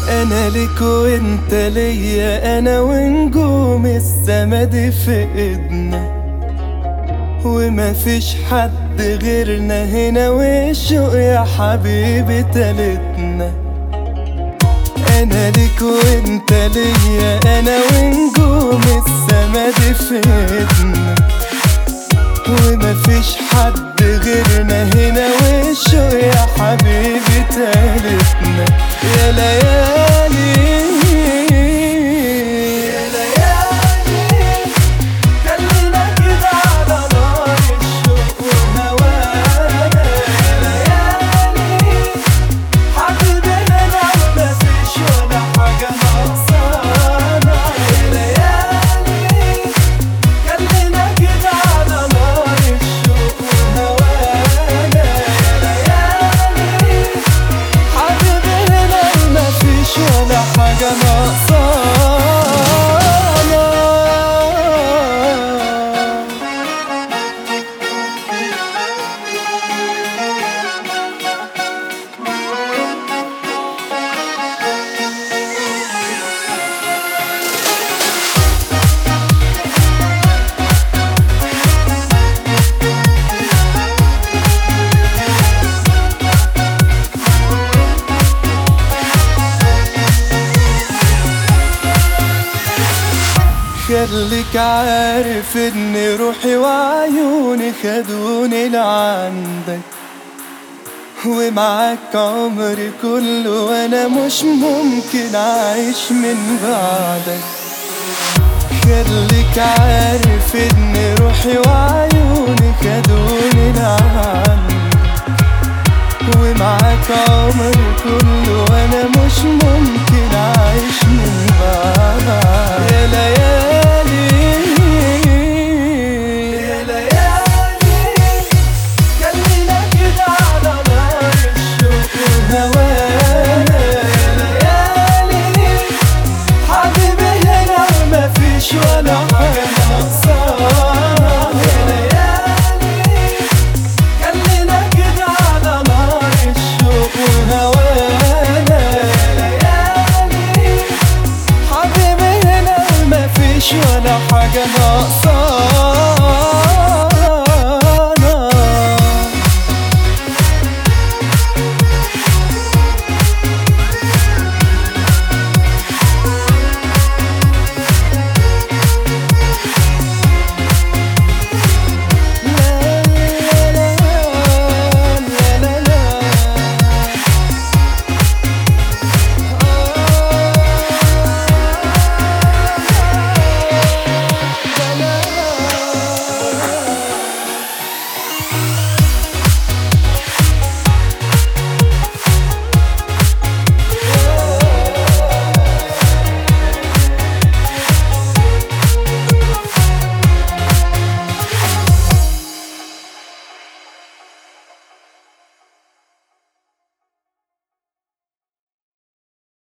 انا لك وانت ليا انا ونجوم السما دي في ايدنا وما فيش حد غيرنا هنا والشوق يا حبيبي تالتنا انا لك وانت ليا انا ونجوم السما دي في ايدنا وما فيش حد غيرنا هنا والشوق يا حبيبي تالتنا يا ليالي يا ليالي خلينا كده على نار الشوق وهوانا يا ليالي حبيبي انا مفيش ولا حاجة ناقصانا يا ليالي خلينا كده على نار الشوق وهوانا يا ليالي حبيبي هنا مفيش ولا حاجة ناقصانا خليك عارف ان روحي وعيوني خدوني لعندك ومعاك عمري كله وانا مش ممكن اعيش من بعدك خليك عارف ان روحي وعيوني خدوني لعندك ومعاك عمري كله وانا مش ممكن اعيش من بعدك يا ليالي يا ليالي خلينا كده على نار الشوق وهوانا يا ليالي حبيبي هنا مفيش ولا حاجة ناقصانا يا ليالي خلينا كده على نار الشوق وهوانا يا ليالي حبيبي هنا مفيش ولا حاجة ناقصانا